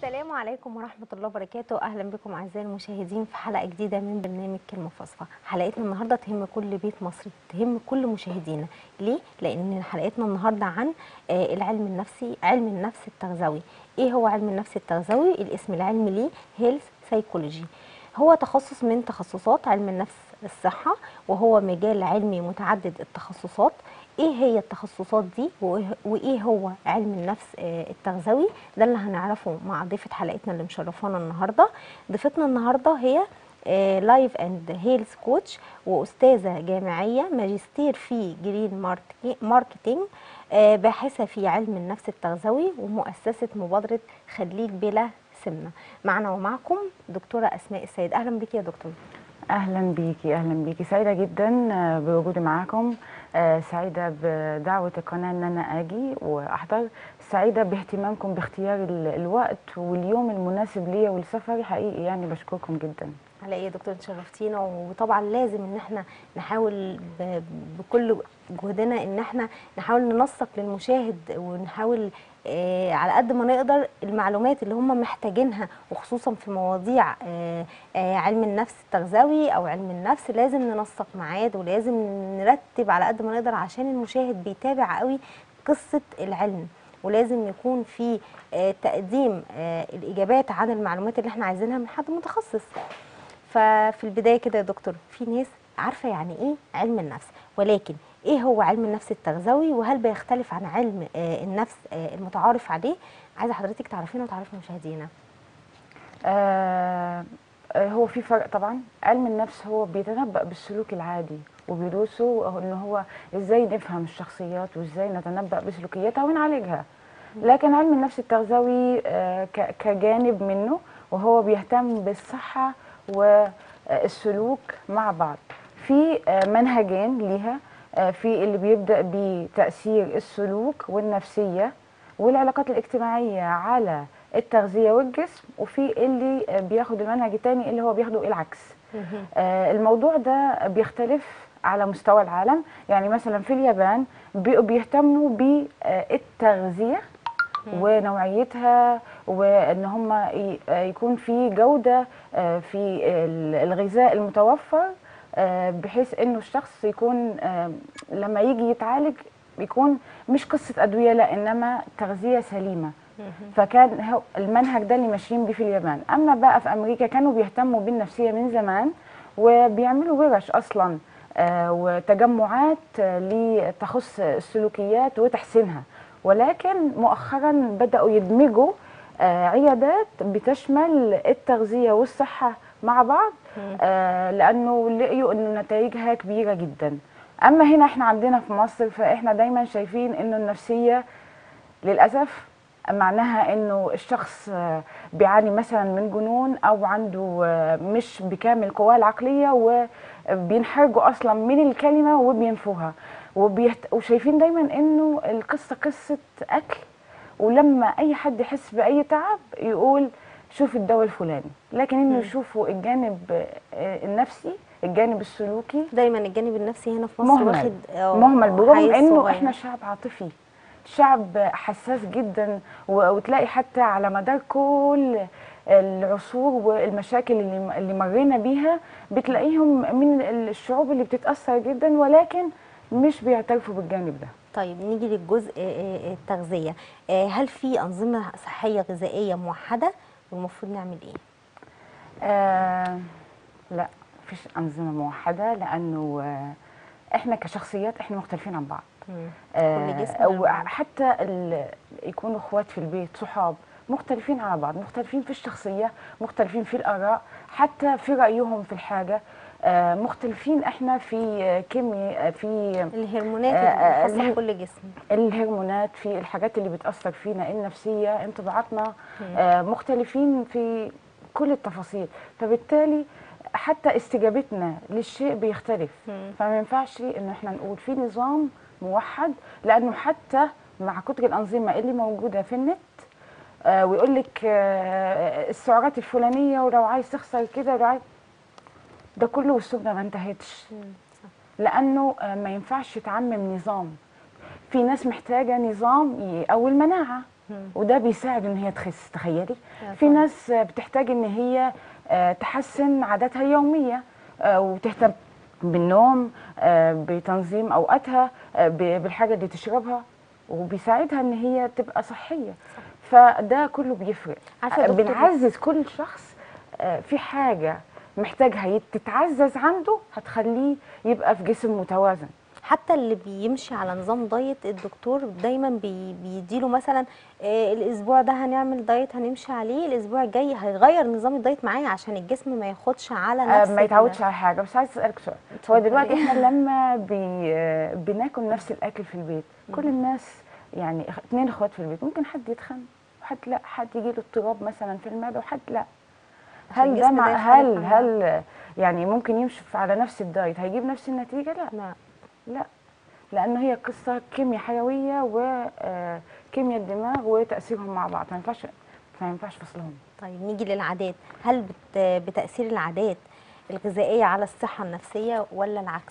السلام عليكم ورحمة الله وبركاته أهلا بكم أعزائي المشاهدين في حلقة جديدة من برنامج كلمة فاصفة حلقتنا النهاردة تهم كل بيت مصري تهم كل مشاهدينا ليه؟ لأن حلقتنا النهاردة عن آه، العلم النفسي علم النفس التغذوي إيه هو علم النفس التغذوي؟ الاسم العلمي ليه هيلث سايكولوجي هو تخصص من تخصصات علم النفس الصحة وهو مجال علمي متعدد التخصصات ايه هي التخصصات دي وإيه- وايه هو علم النفس آه، التغذوي ده اللي هنعرفه مع ضيفة حلقتنا اللي مشرفانا النهارده ضيفتنا النهارده هي لايف اند هيلث كوتش واستاذه جامعيه ماجستير في جرين مارك- ماركتينج آه، باحثه في علم النفس التغذوي ومؤسسه مبادره خليك بلا سمنه معنا ومعكم دكتوره اسماء السيد اهلا بك يا دكتور اهلا بيكي اهلا بيكي سعيده جدا آه، بوجودي معاكم آه، سعيده بدعوه القناه ان انا اجي واحضر سعيده باهتمامكم باختيار ال- الوقت واليوم المناسب ليا ولسفري حقيقي يعني بشكركم جدا على ايه يا دكتور انت شرفتينا وطبعا لازم ان احنا نحاول ب- بكل جهدنا ان احنا نحاول ننسق للمشاهد ونحاول آه على قد ما نقدر المعلومات اللي هم محتاجينها وخصوصا في مواضيع آه آه علم النفس التغذوي او علم النفس لازم ننسق ميعاد ولازم نرتب على قد ما نقدر عشان المشاهد بيتابع قوي قصة العلم ولازم يكون في آه، تقديم آه، الإجابات عن المعلومات اللي احنا عايزينها من حد متخصص ففي البداية كده يا دكتور في ناس عارفة يعني إيه علم النفس ولكن إيه هو علم النفس التغذوي وهل بيختلف عن علم آه، النفس آه، المتعارف عليه عايزة حضرتك تعرفينا وتعرفي مشاهدينا آه، آه، هو في فرق طبعا علم النفس هو بيتنبأ بالسلوك العادي وبيدرسه ان هو ازاي نفهم الشخصيات وازاي نتنبأ بسلوكياتها ونعالجها لكن علم النفس التغذوي آه، ك- كجانب منه وهو بيهتم بالصحة والسلوك مع بعض في آه، منهجين ليها آه، في اللي بيبدأ بتأثير السلوك والنفسية والعلاقات الاجتماعية على التغذية والجسم وفي اللي آه، بياخد المنهج التاني اللي هو بياخده العكس آه، الموضوع ده بيختلف على مستوى العالم يعني مثلا في اليابان بيبقوا بيهتموا بالتغذية ونوعيتها وان هم ي- آه، يكون في جودة آه، في ال- الغذاء المتوفر آه، بحيث انه الشخص يكون آه، لما يجي يتعالج يكون مش قصة أدوية لا إنما تغذية سليمة فكان هو المنهج ده اللي ماشيين بيه في اليابان اما بقى في امريكا كانوا بيهتموا بالنفسيه من زمان وبيعملوا ورش اصلا آه، وتجمعات آه، لتخص السلوكيات وتحسينها ولكن مؤخرا بداوا يدمجوا آه، عيادات بتشمل التغذيه والصحه مع بعض آه، لانه لقيوا ان نتائجها كبيره جدا اما هنا احنا عندنا في مصر فاحنا دايما شايفين انه النفسيه للاسف معناها انه الشخص آه، بيعاني مثلا من جنون او عنده آه، مش بكامل قواه العقليه وبينحرجوا اصلا من الكلمه وبينفوها وبيهت... وشايفين دايما انه القصه قصه اكل ولما اي حد يحس باي تعب يقول شوف الدواء الفلاني لكن انه يشوفوا الجانب آه، النفسي الجانب السلوكي دايما الجانب النفسي هنا في مصر مهمل واخد آه، مهمل برغم حيز انه صغير. احنا شعب عاطفي شعب حساس جدا و- وتلاقي حتى على مدار كل العصور والمشاكل اللي اللي مرينا بيها بتلاقيهم من الشعوب اللي بتتاثر جدا ولكن مش بيعترفوا بالجانب ده طيب نيجي للجزء آه، آه، التغذية آه، هل في أنظمة صحية غذائية موحدة والمفروض نعمل إيه؟ آه لا مفيش انظمه موحده لانه آه احنا كشخصيات احنا مختلفين عن بعض كل جسم آه غير بعض. وحتى ال- يكونوا اخوات في البيت صحاب مختلفين على بعض مختلفين في الشخصية مختلفين في الآراء حتى في رأيهم في الحاجة آه مختلفين احنا في آه، كيمياء في الهرمونات آه، آه، اللي اللي- بتخص كل جسم الهرمونات في الحاجات اللي بتأثر فينا النفسية انطباعاتنا آه مختلفين في كل التفاصيل فبالتالي حتى استجابتنا للشيء بيختلف مم. فما ينفعش ان احنا نقول في نظام موحد لانه حتى مع كتر الانظمه اللي موجوده في النت آه ويقول لك آه السعرات الفلانيه ولو عايز تخسر كده ولو عايز ده كله والسنه ما انتهتش لانه آه، ما ينفعش تعمم نظام في ناس محتاجه نظام يقوي المناعه مم. وده بيساعد ان هي تخس تخيلي يا في طبعا. ناس بتحتاج ان هي آه، تحسن عاداتها اليوميه آه، وتهتم بالنوم آه، بتنظيم اوقاتها آه، ب- بالحاجه اللي تشربها وبيساعدها ان هي تبقى صحيه فده كله بيفرق عارفة يا آه، دكتور- بنعزز كل شخص آه، في حاجه محتاجها يت- تتعزز عنده هتخليه يبقى في جسم متوازن حتى اللي بيمشي على نظام دايت الدكتور دايما بي بيديله مثلا آه الاسبوع ده هنعمل دايت هنمشي عليه الاسبوع الجاي هيغير نظام الدايت معايا عشان الجسم ما ياخدش على آه، نفس ما ال- يتعودش على حاجه بس عايز اسالك سؤال هو اتفضلي. دلوقتي احنا لما بي آه، بناكل نفس الاكل في البيت كل الناس يعني إخ- اتنين اخوات في البيت ممكن حد يتخن وحد لا حد يجي له اضطراب مثلا في المعده وحد لا عشان هل ده الجسم مع ده هل يختلف عن هل يعني ممكن يمشي على نفس الدايت هيجيب نفس النتيجه لا لا لا لان هي قصه كيمياء حيويه وكيمياء الدماغ وتاثيرهم مع بعض ما ينفعش ما ينفعش فصلهم طيب نيجي للعادات هل بت بتاثير العادات الغذائيه على الصحه النفسيه ولا العكس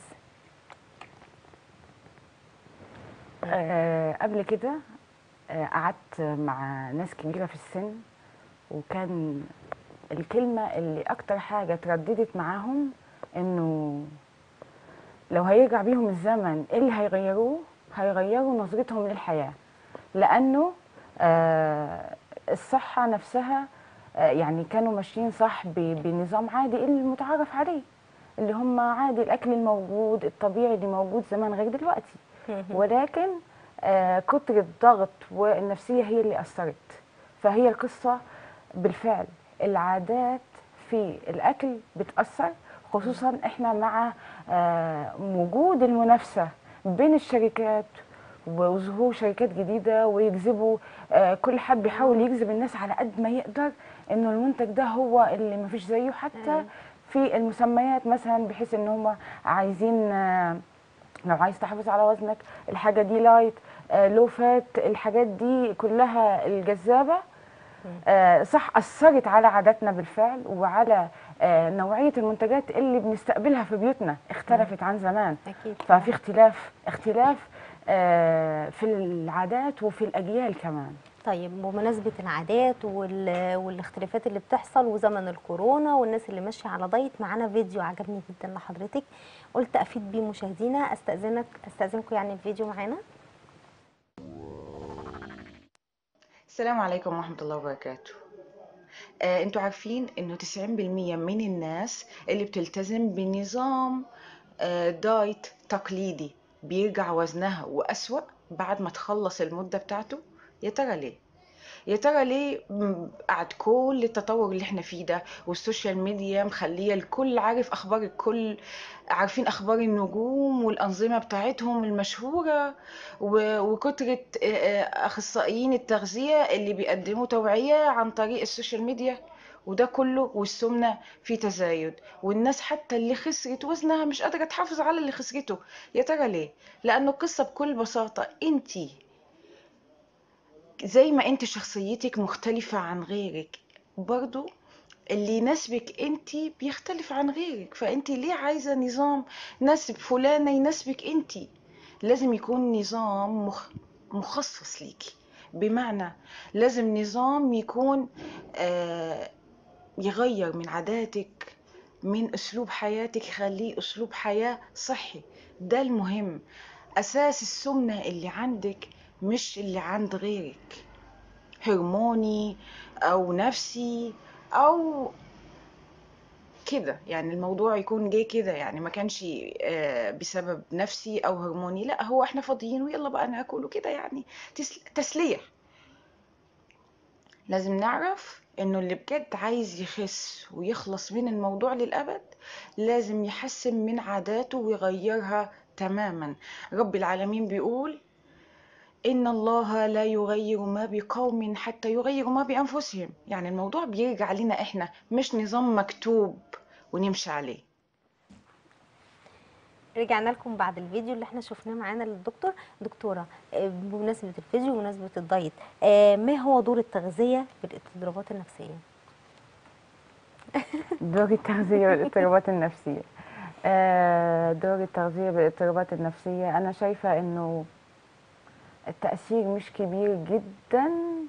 آه قبل كده آه قعدت مع ناس كبيرة في السن وكان الكلمة اللي أكتر حاجة ترددت معاهم إنه لو هيرجع بيهم الزمن إيه اللي هيغيروه هيغيروا نظرتهم للحياة لأنه آه الصحة نفسها آه يعني كانوا ماشيين صح ب- بنظام عادي اللي المتعارف عليه اللي هم عادي الأكل الموجود الطبيعي اللي موجود زمان غير دلوقتي ولكن آه كتر الضغط والنفسية هي اللي أثرت فهي القصة بالفعل العادات في الأكل بتأثر خصوصا احنا مع آه وجود المنافسة بين الشركات وظهور شركات جديدة ويجذبوا آه كل حد بيحاول يجذب الناس على قد ما يقدر انه المنتج ده هو اللي مفيش زيه حتى أيوة. في المسميات مثلا بحيث ان هم عايزين آه لو عايز تحافظ على وزنك الحاجه دي لايت آه لو فات الحاجات دي كلها الجذابه آه صح اثرت على عاداتنا بالفعل وعلى آه نوعيه المنتجات اللي بنستقبلها في بيوتنا اختلفت عن زمان اكيد ففي اختلاف اختلاف آه في العادات وفي الاجيال كمان طيب بمناسبة العادات وال... والاختلافات اللي بتحصل وزمن الكورونا والناس اللي ماشية على دايت معانا فيديو عجبني جدا لحضرتك قلت أفيد بيه مشاهدينا أستأذنك أستأذنكم يعني الفيديو معانا السلام عليكم ورحمة الله وبركاته آه، انتوا عارفين انه 90% من الناس اللي بتلتزم بنظام آه، دايت تقليدي بيرجع وزنها وأسوأ بعد ما تخلص المدة بتاعته يا ترى ليه؟ يا ترى ليه م- بعد كل التطور اللي احنا فيه ده والسوشيال ميديا مخليه الكل عارف اخبار الكل عارفين اخبار النجوم والانظمه بتاعتهم المشهوره و- وكتره آه، آه، اخصائيين التغذيه اللي بيقدموا توعيه عن طريق السوشيال ميديا وده كله والسمنه في تزايد والناس حتى اللي خسرت وزنها مش قادره تحافظ على اللي خسرته يا ترى ليه لانه القصه بكل بساطه انتي زي ما انت شخصيتك مختلفة عن غيرك برضو اللي يناسبك انت بيختلف عن غيرك فانت ليه عايزة نظام ناسب فلانة يناسبك انت لازم يكون نظام مخ... مخصص ليكي بمعنى لازم نظام يكون آه يغير من عاداتك من اسلوب حياتك يخليه اسلوب حياة صحي ده المهم اساس السمنة اللي عندك مش اللي عند غيرك هرموني او نفسي او كده يعني الموضوع يكون جاي كده يعني ما كانش آه، بسبب نفسي او هرموني لا هو احنا فاضيين ويلا بقى ناكل وكده يعني تس- تسلية لازم نعرف انه اللي بجد عايز يخس ويخلص من الموضوع للأبد لازم يحسن من عاداته ويغيرها تماما رب العالمين بيقول إن الله لا يغير ما بقوم حتى يغيروا ما بأنفسهم يعني الموضوع بيرجع لنا إحنا مش نظام مكتوب ونمشي عليه رجعنا لكم بعد الفيديو اللي احنا شفناه معانا للدكتور دكتورة آه، بمناسبة الفيديو ومناسبة الدايت آه، ما هو دور التغذية في الاضطرابات النفسية؟ دور التغذية والاضطرابات النفسية آه، دور التغذية بالاضطرابات النفسية أنا شايفة إنه التأثير مش كبير جدا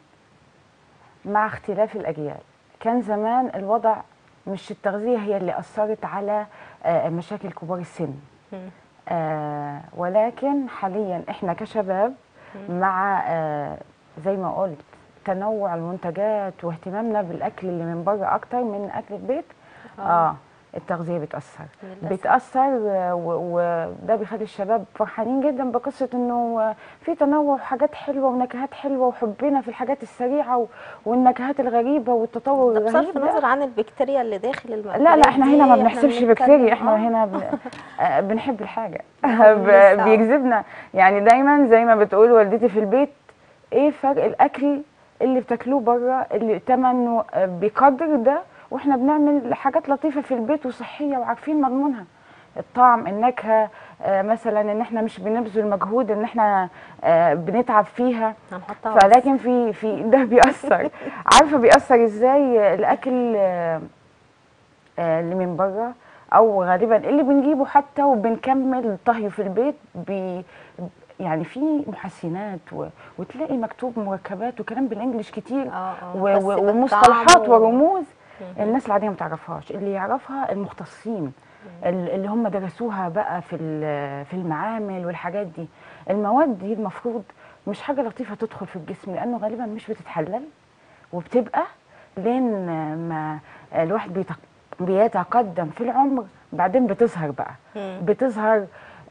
مع اختلاف الأجيال كان زمان الوضع مش التغذية هي اللي أثرت على آه، مشاكل كبار السن مم. آه، ولكن حاليا احنا كشباب مع آه، زي ما قلت تنوع المنتجات واهتمامنا بالاكل اللي من بره اكتر من اكل البيت آه. اه التغذيه بتاثر للأسف. بتاثر آه، و- وده بيخلي الشباب فرحانين جدا بقصه انه آه، في تنوع وحاجات حلوه ونكهات حلوه وحبنا في الحاجات السريعه و- والنكهات الغريبه والتطور ده الرهيب بصرف ده النظر عن البكتيريا اللي داخل المأكولات لا لا احنا هنا ما دي، بنحسبش بنتكلم- بكتيريا احنا آه. هنا بن... آه، بنحب الحاجه آه، ب- لسه. بيجذبنا يعني دايما زي ما بتقول والدتي في البيت ايه فرق الاكل اللي بتاكلوه بره اللي تمنه آه، بقدر ده واحنا بنعمل حاجات لطيفه في البيت وصحيه وعارفين مضمونها الطعم النكهه آه، مثلا ان احنا مش بنبذل مجهود ان احنا آه، بنتعب فيها هنحطها بس. فلكن في في ده بيأثر عارفه بيأثر ازاي الاكل آه، آه، اللي من بره او غالبا اللي بنجيبه حتى وبنكمل طهيه في البيت بي يعني في محسنات و... وتلاقي مكتوب مركبات وكلام بالانجلش كتير اه اه و... بس و... بالطعم ومصطلحات و- ورموز مم. الناس العاديه ما تعرفهاش اللي يعرفها المختصين ال- اللي هم درسوها بقى في ال- في المعامل والحاجات دي المواد دي المفروض مش حاجه لطيفه تدخل في الجسم لانه غالبا مش بتتحلل وبتبقى لين ما الواحد بيتق- بيتقدم في العمر بعدين بتظهر بقى مم. بتظهر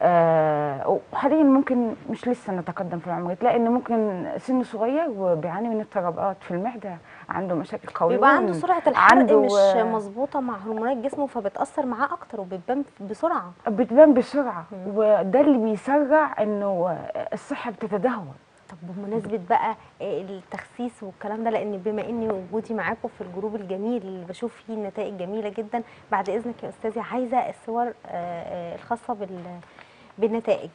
آه وحاليا ممكن مش لسه نتقدم في العمر تلاقي ان ممكن سن صغير وبيعاني من اضطرابات في المعده عنده مشاكل قولون بيبقى عنده سرعه الحرق عنده، مش آه، مظبوطه مع هرمونات جسمه فبتاثر معاه اكتر وبتبان بسرعه بتبان بسرعه مم. وده اللي بيسرع انه الصحه بتتدهور طب بمناسبة بقى آه، التخسيس والكلام ده لأن بما إني وجودي معاكم في الجروب الجميل اللي بشوف فيه نتائج جميلة جدا بعد إذنك يا أستاذي عايزة الصور آه، آه، الخاصة بال بالنتائج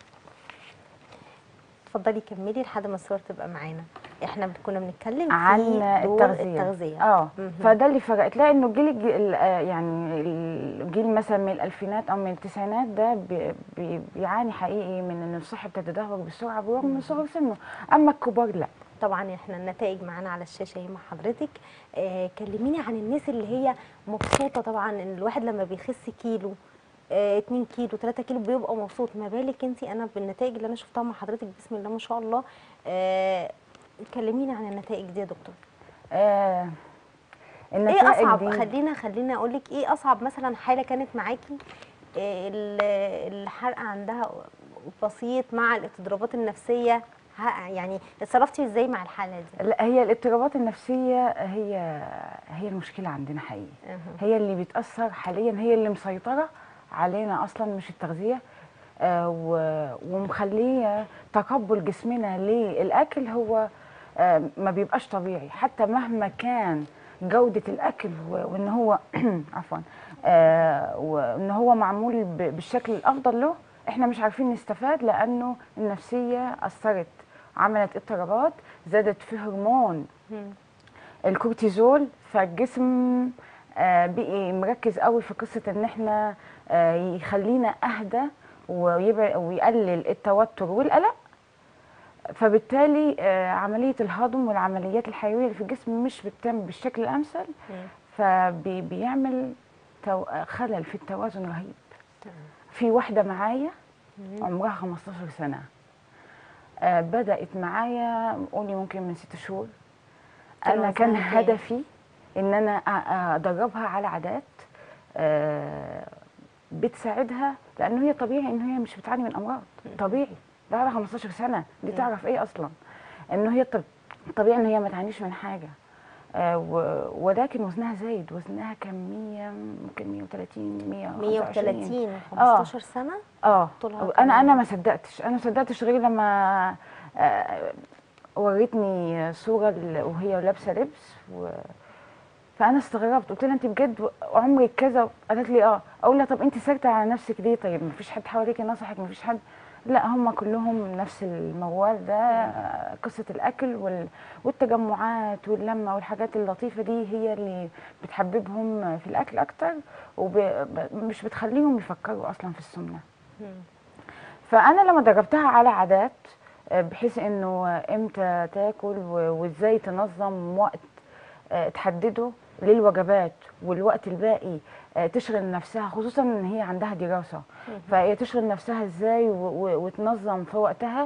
اتفضلي كملي لحد ما الصور تبقى معانا احنا كنا بنتكلم في عن دور التغذيه التغذية اه مهم. فده اللي فرق تلاقي انه الجيل الج- ال- آه، يعني الجيل مثلا من الالفينات او من التسعينات ده بي- بي- بيعاني حقيقي من ان الصحه بتتدهور بسرعه بالرغم من صغر سنه اما الكبار لا طبعا احنا النتائج معانا على الشاشه اهي مع حضرتك آه كلميني عن الناس اللي هي مبسوطه طبعا ان الواحد لما بيخس كيلو آه 2 كيلو 3 كيلو بيبقى مبسوط ما بالك انت انا بالنتائج اللي انا شفتها مع حضرتك بسم الله ما شاء الله آه كلميني عن النتائج دي يا دكتور آه ايه النتائج اصعب دي خلينا خلينا اقول لك ايه اصعب مثلا حاله كانت معاكي آه، ال- الحرق عندها بسيط مع الاضطرابات النفسيه ها- يعني اتصرفتي ازاي مع الحاله دي لا هي الاضطرابات النفسيه هي هي المشكله عندنا حقيقي أها. هي اللي بتاثر حاليا هي اللي مسيطره علينا اصلا مش التغذيه آه و- ومخليه تقبل جسمنا للاكل هو آه ما بيبقاش طبيعي حتى مهما كان جوده الاكل و- وان هو عفوا آه وان هو معمول ب- بالشكل الافضل له احنا مش عارفين نستفاد لانه النفسيه اثرت عملت اضطرابات زادت في هرمون مم. الكورتيزول فالجسم آه، بقي مركز قوي في قصه ان احنا آه، يخلينا اهدى ويبع- ويقلل التوتر والقلق فبالتالي آه، عمليه الهضم والعمليات الحيويه اللي في الجسم مش بتتم بالشكل الامثل مم. فبيعمل تو- خلل في التوازن رهيب تمام. في واحده معايا مم. عمرها 15 سنه آه، بدات معايا قولي ممكن من ست شهور كان انا كان وزنها كام؟ هدفي ان انا أ- ادربها على عادات آه، بتساعدها لان هي طبيعي ان هي مش بتعاني من امراض طبيعي ده لها 15 سنه دي مم. تعرف ايه اصلا ان هي طب- طبيعي ان هي ما تعانيش من حاجه آه، و- ولكن وزنها زايد وزنها كان 100 ممكن 130 125 130 آه. 15 سنه اه طولها انا كمان. انا ما صدقتش انا ما صدقتش غير لما آه، وريتني صوره ل- وهي لابسه لبس و... فانا استغربت قلت لها انت بجد عمرك كذا قالت لي اه اقول لها طب انت ساكته على نفسك ليه طيب مفيش حد حواليكي نصحك مفيش حد لا هم كلهم نفس الموال ده آه، قصه الاكل وال... والتجمعات واللمه والحاجات اللطيفه دي هي اللي بتحببهم في الاكل اكتر ومش بتخليهم يفكروا اصلا في السمنه مم. فانا لما دربتها على عادات آه، بحيث انه امتى تاكل و- وازاي تنظم وقت آه، تحدده للوجبات والوقت الباقي آه، تشغل نفسها خصوصا ان هي عندها دراسه فهي تشغل نفسها ازاي و- و- وتنظم في وقتها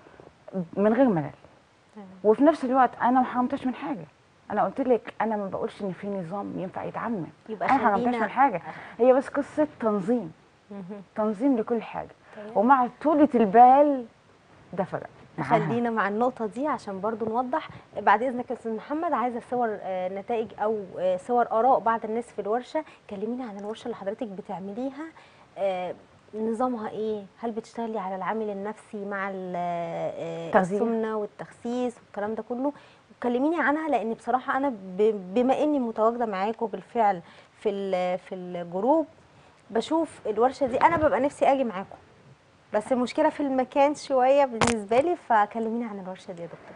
من غير ملل وفي نفس الوقت انا ما حرمتش من حاجه انا قلت لك انا ما بقولش ان في نظام ينفع يتعمم يبقى انا ما حرمتش خلينا- من حاجه هي بس قصه تنظيم مهم. تنظيم لكل حاجه تمام. ومع طولة البال ده فرق معاها. خلينا مع النقطة دي عشان برضو نوضح بعد إذنك يا أستاذ محمد عايزة صور آه، نتائج أو آه، صور آراء بعض الناس في الورشة كلميني عن الورشة اللي حضرتك بتعمليها آه، نظامها إيه؟ هل بتشتغلي على العامل النفسي مع ال- آه، تغذية. السمنة والتخسيس والكلام ده كله كلميني عنها لأن بصراحة أنا ب- بما إني متواجدة معاكم بالفعل في ال- في الجروب بشوف الورشة دي أنا ببقى نفسي أجي معاكم بس المشكله في المكان شويه بالنسبه لي فكلميني عن الورشه دي يا دكتور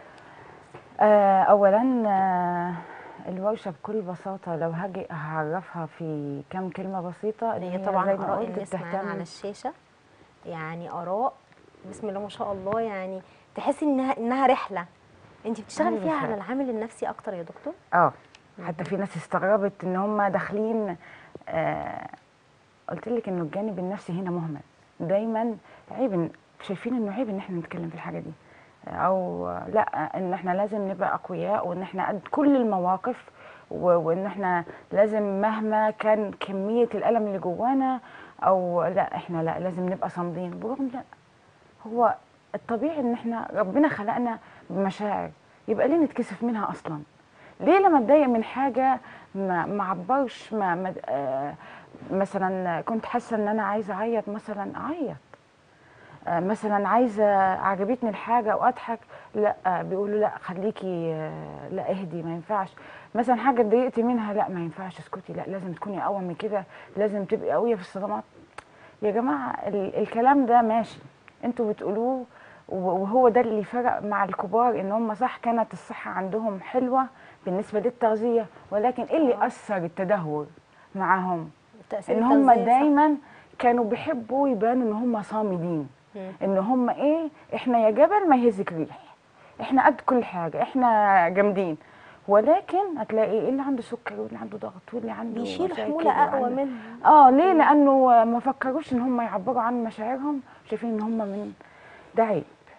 آه، اولا آه، الورشه بكل بساطه لو هاجي هعرفها في كام كلمه بسيطه إن هي هي طبعا زي ما اراء قلت الناس معانا بتهتم على الشاشه يعني اراء بسم الله ما شاء الله يعني تحسي انها انها رحله انت بتشتغلي أيوة فيها فعلا. على العامل النفسي اكتر يا دكتور اه حتى في ناس استغربت ان هم داخلين آه قلت لك انه الجانب النفسي هنا مهمل دايما عيب إن- شايفين انه عيب ان احنا نتكلم في الحاجه دي او لا ان احنا لازم نبقى اقوياء وان احنا قد كل المواقف و- وان احنا لازم مهما كان كميه الالم اللي جوانا او لا احنا لا لازم نبقى صامدين برغم لا هو الطبيعي ان احنا ربنا خلقنا بمشاعر يبقى ليه نتكسف منها اصلا ليه لما اتضايق من حاجه ما ما عبرش ما, ما آه مثلا كنت حاسه ان انا عايزه اعيط مثلا اعيط آه مثلا عايزه عجبتني الحاجه واضحك لا آه بيقولوا لا خليكي آه لا اهدي ما ينفعش مثلا حاجه اتضايقتي منها لا ما ينفعش اسكتي لا لازم تكوني اقوى من كده لازم تبقي قويه في الصدمات يا جماعه ال- الكلام ده ماشي انتوا بتقولوه و- وهو ده اللي فرق مع الكبار ان هم صح كانت الصحه عندهم حلوه بالنسبه للتغذيه ولكن ايه اللي آه. اثر التدهور معاهم تأثير ان هم التغذية، صح؟ دايما كانوا بيحبوا يبانوا ان هم صامدين مم. ان هم ايه احنا يا جبل ما يهزك ريح احنا قد كل حاجه احنا جامدين ولكن هتلاقي اللي عنده سكر واللي عنده ضغط واللي عنده بيشيل مشاكل حموله اقوى وعنده- منهم اه ليه لانه ما فكروش ان هم يعبروا عن مشاعرهم شايفين ان هم من ده عيب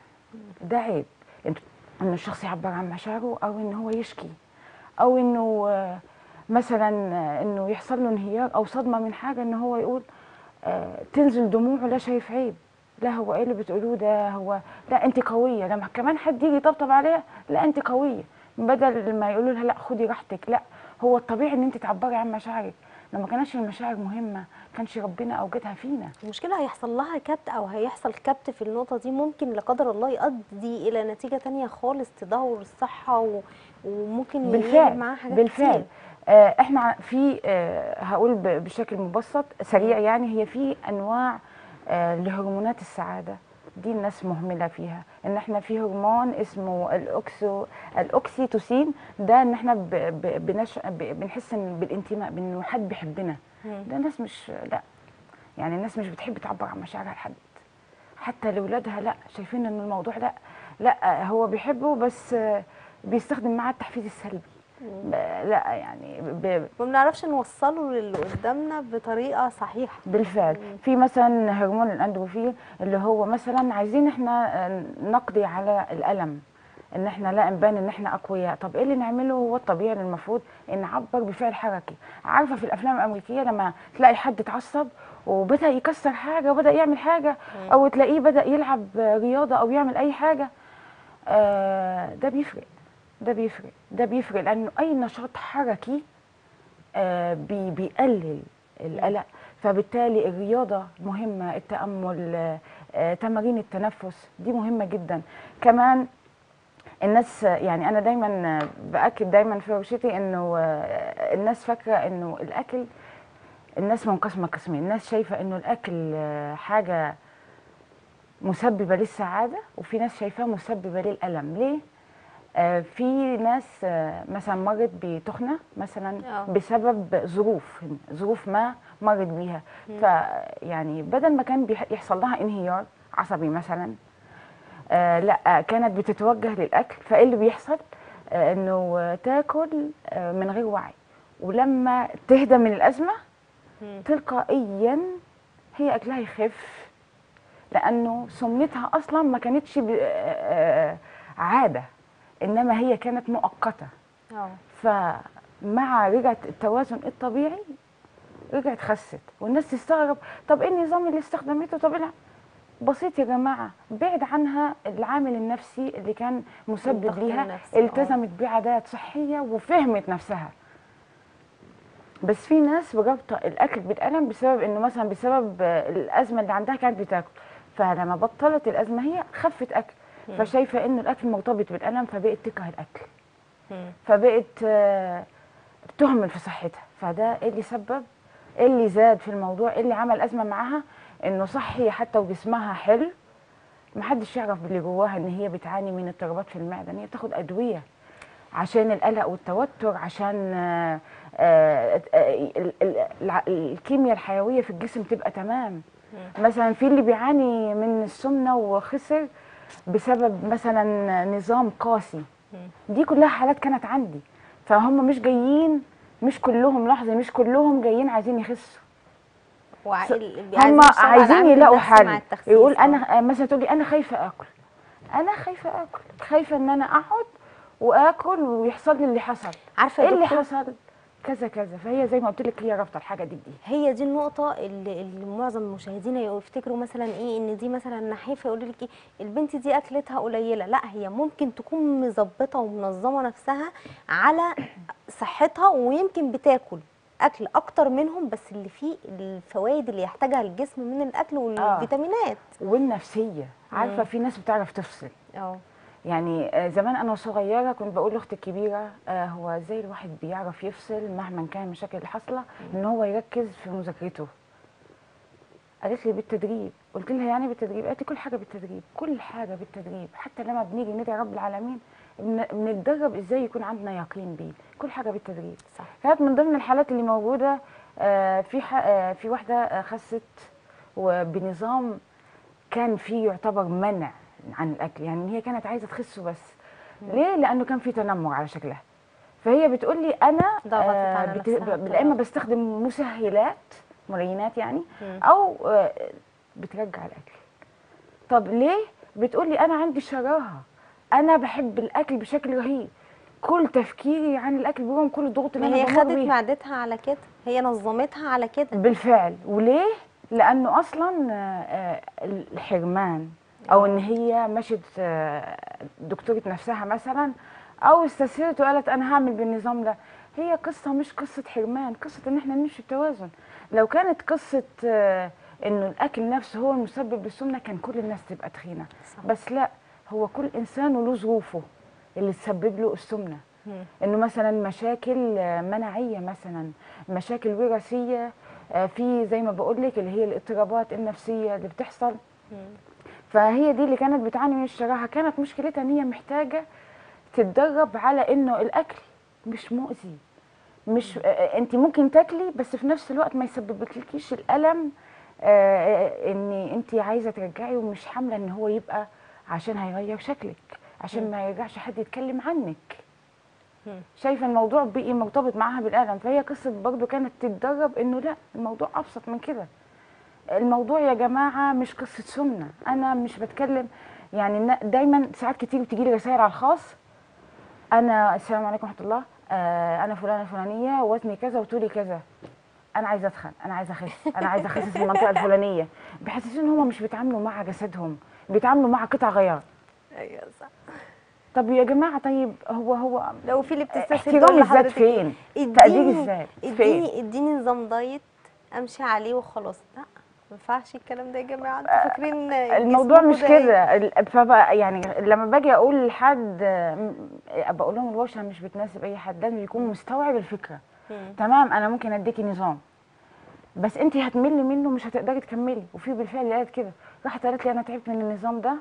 ده عيب إن- ان الشخص يعبر عن مشاعره او ان هو يشكي او انه آه، مثلا آه، انه يحصل له انهيار او صدمه من حاجه ان هو يقول آه، تنزل دموعه لا شايف عيب لا هو ايه اللي بتقولوه ده هو لا انت قويه لما كمان حد يجي يطبطب عليها لا انت قويه بدل ما يقولوا لها لا خدي راحتك لا هو الطبيعي ان انت تعبري عن مشاعرك لما كانش المشاعر مهمه كانش ربنا اوجدها فينا المشكله هيحصل لها كبت او هيحصل كبت في النقطه دي ممكن لا قدر الله يؤدي الى نتيجه تانية خالص تدهور الصحه و... وممكن يقلب بالفعل معاها حاجات بالفعل كتير. آه احنا ع- في آه هقول ب- بشكل مبسط سريع يعني هي في انواع آه لهرمونات السعاده دي الناس مهمله فيها ان احنا في هرمون اسمه الاوكسو الاوكسيتوسين ده ان احنا ب ب بنش ب بنحس إن بالانتماء بان حد بيحبنا مم. ده الناس مش لا يعني الناس مش بتحب تعبر عن مشاعرها لحد حتى لاولادها لا شايفين ان الموضوع لا لا هو بيحبه بس آه، بيستخدم معاه التحفيز السلبي ب- لا يعني ب- ما بنعرفش نوصله للي قدامنا بطريقه صحيحه بالفعل في مثلا هرمون الاندروفين اللي هو مثلا عايزين احنا آه، نقضي على الالم ان احنا لا نبان ان احنا اقوياء طب ايه اللي نعمله هو الطبيعي اللي المفروض ان نعبر بفعل حركي عارفه في الافلام الامريكيه لما تلاقي حد اتعصب وبدا يكسر حاجه وبدا يعمل حاجه او تلاقيه بدا يلعب رياضه او يعمل اي حاجه آه، ده بيفرق ده بيفرق ده بيفرق لانه اي نشاط حركي آه، بي بيقلل القلق فبالتالي الرياضة مهمة التأمل آه، آه، تمارين التنفس دي مهمة جدا كمان الناس يعني أنا دايما آه، بأكد دايما في ورشتي إنه آه، الناس فاكرة إنه الأكل الناس منقسمة قسمين الناس شايفة إنه الأكل آه، حاجة مسببة للسعادة وفي ناس شايفاها مسببة للألم ليه؟ آه، في ناس آه، مثلا مرت بتخنة مثلا آه. بسبب ظروف ظروف ما مرت بيها فيعني بدل ما كان بيح- يحصل لها انهيار عصبي مثلا آه لا كانت بتتوجه للاكل فايه اللي بيحصل آه انه تاكل آه من غير وعي ولما تهدى من الازمه مم. تلقائيا هي اكلها يخف لانه سمنتها اصلا ما كانتش ب- آه، آه، عاده انما هي كانت مؤقته اه فمع رجعت التوازن الطبيعي رجعت خست والناس تستغرب طب ايه النظام اللي استخدمته طب إيه الع- بسيط يا جماعه بعد عنها العامل النفسي اللي كان مسبب الضغط ليها النفسي، آه. التزمت بعادات صحيه وفهمت نفسها بس في ناس رابطه الاكل بالالم بسبب انه مثلا بسبب آه، الازمه اللي عندها كانت بتاكل فلما بطلت الازمه هي خفت اكل مم. فشايفه انه الاكل مرتبط بالالم فبقت تكره الاكل مم. فبقت آه، تهمل في صحتها فده إيه اللي سبب إيه اللي زاد في الموضوع إيه اللي عمل ازمه معاها انه صحي حتى وجسمها حلو محدش يعرف باللي جواها ان هي بتعاني من اضطرابات في المعده ان هي بتاخد ادويه عشان القلق والتوتر عشان آه، آه، آه، ال- ال- الع- الكيمياء الحيويه في الجسم تبقى تمام مثلا في اللي بيعاني من السمنه وخسر بسبب مثلا نظام قاسي دي كلها حالات كانت عندي فهم مش جايين مش كلهم لحظه مش كلهم جايين عايزين يخسوا وعائل هم عايزين يلاقوا حل يقول آه. انا مثلا تقول لي انا خايفه اكل انا خايفه اكل خايفه ان انا اقعد واكل ويحصل لي اللي حصل عارفه يا ايه اللي دكتور حصل كذا كذا فهي زي ما قلت لك هي رافضه الحاجه دي بدي هي دي النقطة اللي, اللي معظم المشاهدين يفتكروا مثلا ايه ان دي مثلا نحيفة يقول لك ايه البنت دي اكلتها قليلة لا هي ممكن تكون مظبطة ومنظمة نفسها على صحتها ويمكن بتاكل اكل اكتر منهم بس اللي فيه الفوائد اللي يحتاجها الجسم من الاكل والفيتامينات والنفسيه عارفه مم. في ناس بتعرف تفصل اه يعني آه، زمان انا صغيره كنت بقول لاختي الكبيره آه، هو ازاي الواحد بيعرف يفصل مهما كان المشاكل اللي حاصله ان هو يركز في مذاكرته قالت لي بالتدريب قلت لها يعني بالتدريب قالت لي كل حاجه بالتدريب كل حاجه بالتدريب حتى لما بنيجي ندعي رب العالمين بن- بنتدرب ازاي يكون عندنا يقين بيه كل حاجه بالتدريب صح كانت من ضمن الحالات اللي موجوده آه، في ح- آه، في واحده آه، خست وبنظام كان فيه يعتبر منع عن الاكل يعني هي كانت عايزه تخس بس ليه لانه كان في تنمر على شكلها فهي بتقول لي انا ضغطت على بت- نفسها ب- يا اما بطريقة. بستخدم مسهلات ملينات يعني مم. او آه، بترجع الاكل طب ليه بتقول لي انا عندي شراهه انا بحب الاكل بشكل رهيب كل تفكيري عن الاكل برغم كل الضغوط اللي ما انا هي بمر خدت بيها. معدتها على كده هي نظمتها على كده بالفعل وليه لانه اصلا آه، آه، الحرمان او ان هي مشت آه، دكتوره نفسها مثلا او استسهلت وقالت انا هعمل بالنظام ده هي قصه مش قصه حرمان قصه ان احنا نمشي بتوازن لو كانت قصه آه، انه الاكل نفسه هو المسبب للسمنه كان كل الناس تبقى تخينه صح. بس لا هو كل انسان وله ظروفه اللي تسبب له السمنه مم. انه مثلا مشاكل آه، مناعيه مثلا مشاكل وراثيه آه، في زي ما بقول لك اللي هي الاضطرابات النفسيه اللي بتحصل مم. فهي دي اللي كانت بتعاني من الشراهه كانت مشكلتها ان هي محتاجه تتدرب على انه الاكل مش مؤذي مش آه، انت ممكن تاكلي بس في نفس الوقت ما يسببلكيش الالم آه، آه، ان انت عايزه ترجعي ومش حامله ان هو يبقى عشان هيغير شكلك عشان ما يرجعش حد يتكلم عنك مم. شايفه الموضوع بقي مرتبط معاها بالالم فهي قصه برضو كانت تتدرب انه لا الموضوع ابسط من كده الموضوع يا جماعه مش قصه سمنه انا مش بتكلم يعني نا- دايما ساعات كتير بتجي لي رسائل على الخاص انا السلام عليكم ورحمه الله آه انا فلانه فلانيه وزني كذا وطولي كذا انا عايزه اتخن انا عايزه اخس انا عايزه اخس في المنطقه الفلانيه بيحسسوا ان هم مش بيتعاملوا مع جسدهم بيتعاملوا مع قطع غيار ايوه صح طب يا جماعه طيب هو هو لو في اللي بتستسهل احترام تقول الذات لحضرتك فين تقدير اديني الذات فين اديني اديني نظام دايت امشي عليه وخلاص لا ما ينفعش الكلام ده يا جماعه انتوا فاكرين الموضوع جسمكوا مش ده إيه؟ كده ال- فبقى يعني لما باجي اقول لحد م- بقول لهم الورشه مش بتناسب اي حد لازم يكون مستوعب الفكره مم. تمام انا ممكن اديكي نظام بس انت هتملي منه مش هتقدري تكملي وفي بالفعل اللي قالت كده راحت قالت لي انا تعبت من النظام ده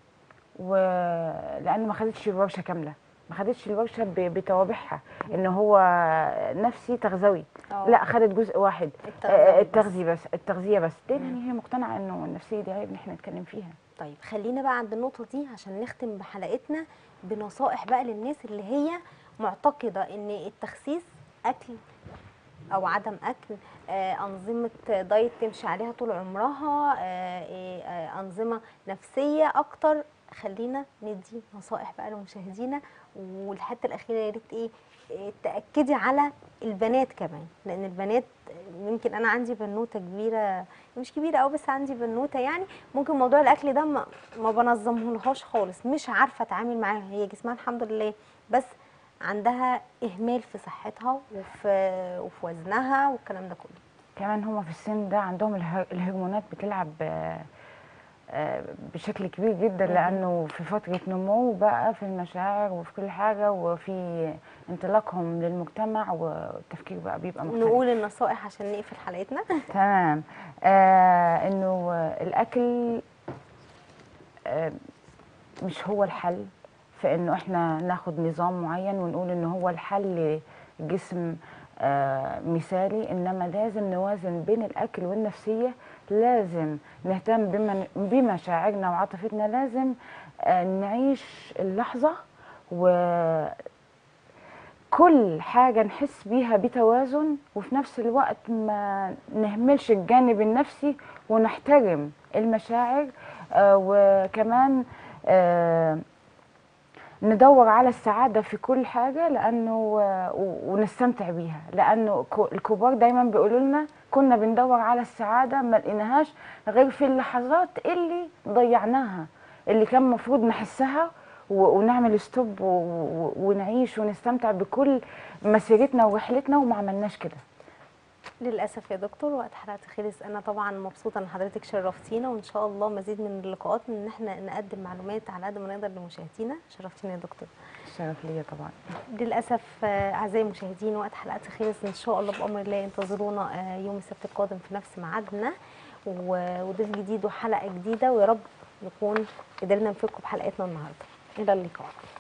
ولان ما خدتش الورشه كامله ما خدتش الورشه ب- بتوابعها ان هو نفسي تغذوي آه. لا خدت جزء واحد التغذية آه، بس. التغذيه بس التغذيه بس ليه لان هي مقتنعه انه النفسيه دي عيب ان احنا نتكلم فيها طيب خلينا بقى عند النقطة دي عشان نختم بحلقتنا بنصائح بقى للناس اللي هي معتقدة ان التخسيس اكل او عدم اكل آه، انظمة دايت تمشي عليها طول عمرها آه، إيه، آه، انظمة نفسية اكتر خلينا ندي نصائح بقى لمشاهدينا والحته الاخيره يا ريت ايه إيه، تاكدي على البنات كمان لان البنات يمكن انا عندي بنوته كبيره مش كبيره قوي بس عندي بنوته يعني ممكن موضوع الاكل ده ما, ما بنظمهولهاش خالص مش عارفه اتعامل معاها هي جسمها الحمد لله بس عندها اهمال في صحتها وفي وفي وزنها والكلام ده كله كمان هما في السن ده عندهم اله- الهرمونات بتلعب آه، آه، بشكل كبير جدا مم. لانه في فتره نمو بقى في المشاعر وفي كل حاجه وفي انطلاقهم للمجتمع والتفكير بقى بيبقى مختلف نقول النصائح عشان نقفل حلقتنا تمام آه انه الاكل آه مش هو الحل في انه احنا ناخد نظام معين ونقول انه هو الحل لجسم آه مثالي انما لازم نوازن بين الاكل والنفسيه لازم نهتم بمن- بمشاعرنا وعاطفتنا لازم آه نعيش اللحظه وكل حاجة نحس بيها بتوازن وفي نفس الوقت ما نهملش الجانب النفسي ونحترم المشاعر آه وكمان آه ندور على السعادة في كل حاجة لأنه آه، و- ونستمتع بيها لأنه كو- الكبار دايما بيقولوا لنا كنا بندور على السعادة ما لقيناهاش غير في اللحظات اللي ضيعناها اللي كان المفروض نحسها و- ونعمل ستوب و- و- ونعيش ونستمتع بكل مسيرتنا ورحلتنا وما عملناش كده للاسف يا دكتور وقت حلقه خلص انا طبعا مبسوطه ان حضرتك شرفتينا وان شاء الله مزيد من اللقاءات ان احنا نقدم معلومات على قد ما نقدر لمشاهدينا شرفتينا يا دكتور الشرف ليا طبعا للاسف آه، اعزائي المشاهدين وقت حلقه خلص ان شاء الله بامر الله انتظرونا آه، يوم السبت القادم في نفس ميعادنا و- وضيف جديد وحلقه جديده ويا رب نكون قدرنا نفيدكم بحلقتنا النهارده الى اللقاء